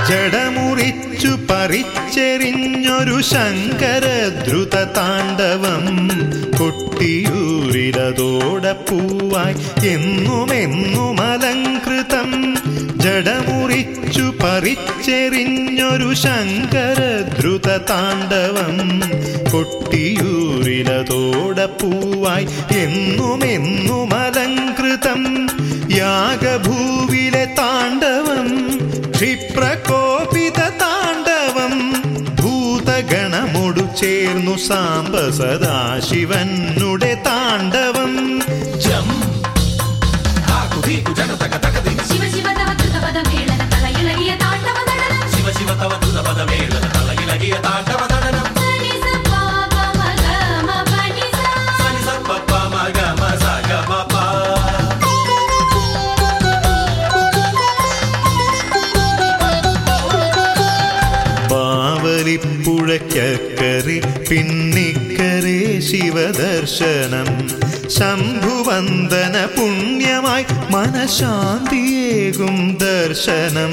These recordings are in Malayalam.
ജടമുറിച്ചു പറിച്ചെറിഞ്ഞൊരു ശങ്കരദ്രുത താണ്ഡവം കൊട്ടിയൂരിലതോടെ പൂവായി എന്നുമെന്നും അലങ്കൃതം ജടമുറിച്ചു പറിച്ചെറിഞ്ഞൊരു ശങ്കരദ്രുത താണ്ഡവം കൊട്ടിയൂരിലതോടെ പൂവായി എന്നുമെന്നും അലങ്കൃതം യാഗഭൂവിലെ താണ്ഡവം ക്ഷിപ്രകോപിത താണ്ഡവം ഭൂതഗണമൊടു ചേർന്നു സാംബ സദാശിവനുടെ താണ്ഡവം ജം ഹാക്കു ധീക്കു ജന തക തക ധി ಶಿವ ಶಿವ ತವ ಧೃತ ಪದ ಮೇಳನ ತಲ ಇಳಗಿಯ ತಾಂಡವ ದಡನ ಶಿವ ಶಿವ ತವ ಧೃತ ಪದ ಮೇಳನ ತಲ ಇಳಗಿಯ ತಾಂಡವ ದಡನಂ ಸನಿ ಸ ಪಾಪ ಮಗ ಮ ಪನಿ ಸ ಸನಿ ಸ ಪ ಪ ಮ ಗ ಮ ಸ ಗ ಮ ಪ പാവലിപ്പുഴയ്ക്കക്കരെ പിന്നിക്കരെ ശിവദർശനം ശംഭുവന്ദന പുണ്യമായി മനഃശാന്തിയേകും ദർശനം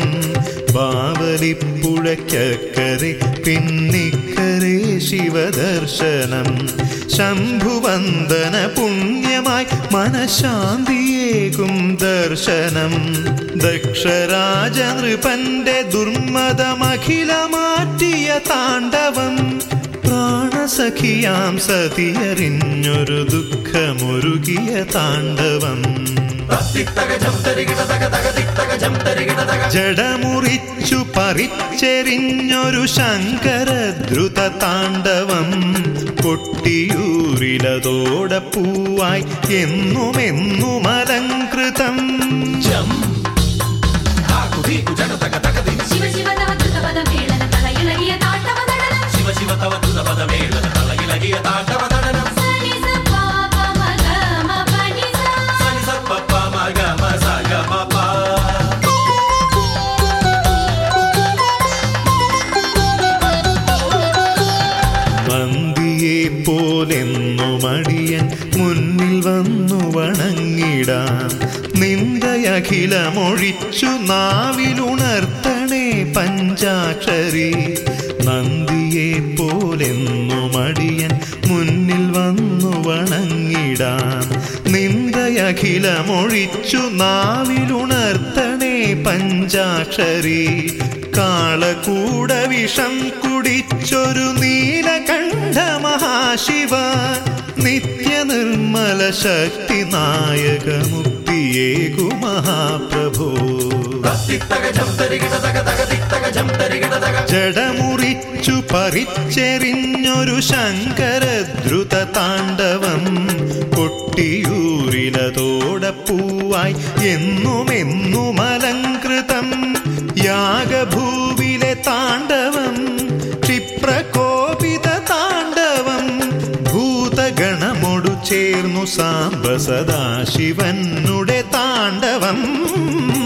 ബാവലിപ്പുഴയ്ക്കക്കരെ പിന്നിക്കരെ ശിവദർശനം ശംഭുവന്ദന പുണ്യമായി മനഃശാന്തിയേകും ദർശനം ദക്ഷരാജനൃപന്റെ ദുർമതമഖില മാറ്റിയ താണ്ഡവം പ്രാണസഖിയാം സതിയറിഞ്ഞൊരു ദുഃഖമൊരുകിയ താണ്ഡവം തത്തിത്തക ജം തരികിട തക തക തിത്തക ജം തരികിട തക ജടമുറിച്ചു പറിച്ചെറിഞ്ഞൊരു ശങ്കരദ്രുത താണ്ഡവം കൊട്ടിയൂരിലതോടെ പൂവായി എന്നുമെന്നും അലങ്കൃതം ജം ഹാക്കു ധീക്കു ജന തക തക ധി ಶಿವ ಶಿವ ತವ ಧೃತ ಪದ ಮೇಳನ ತಲ ಇಳಗಿಯ ತಾಂಡವ ದಡನ ಶಿವ ಶಿವ ತವ ಧೃತ ಪದ ಮೇಳನ ತಲ ಇಳಗಿಯ ತಾಂಡವ ದಡನಂ ಸನಿ ಸ ಪಾಪ ಮಗ ಮ ಪನಿ ಸ ಸನಿ ಸ ಪ ಪ ಮ ಗ ಮ ಸ ಗ ಮ ಪ മന്തിയെ പോലെന്നു മടിയൻ മുന്നിൽ വന്നു വണങ്ങിടാം നിന്ദയഖിലമൊഴിച്ചു നാവിലുണർത്തണേ പഞ്ചാക്ഷരി നന്ദിയെ പോലെന്നു മടിയൻ മുന്നിൽ വന്നു വണങ്ങിടാം നിന്ദയഖിലമൊഴിച്ചു നാവിലുണർത്തണേ പഞ്ചാക്ഷരി കാളകൂട വിഷം കുടിച്ചൊരു നീലകണ്ഠ മഹാശിവ നിത്യനിർമ്മല ശക്തി നായക മുക്തിയേകു മഹാപ്രഭോ തത്തിത്തക ജം തരികിട തക തക തിത്തക ജം തരികിട തക ജടമുറിച്ചു പറിച്ചെറിഞ്ഞൊരു ശങ്കരദ്രുത താണ്ഡവം കൊട്ടിയൂരിലതോടെ പൂവായി എന്നുമെന്നും അലങ്കൃതം യാഗഭൂവിലെ താണ്ഡവം ക്ഷിപ്രകോപിത താണ്ഡവം ഭൂതഗണമൊടു ചേർന്നു സാംബ സദാശിവനുടെ താണ്ഡവം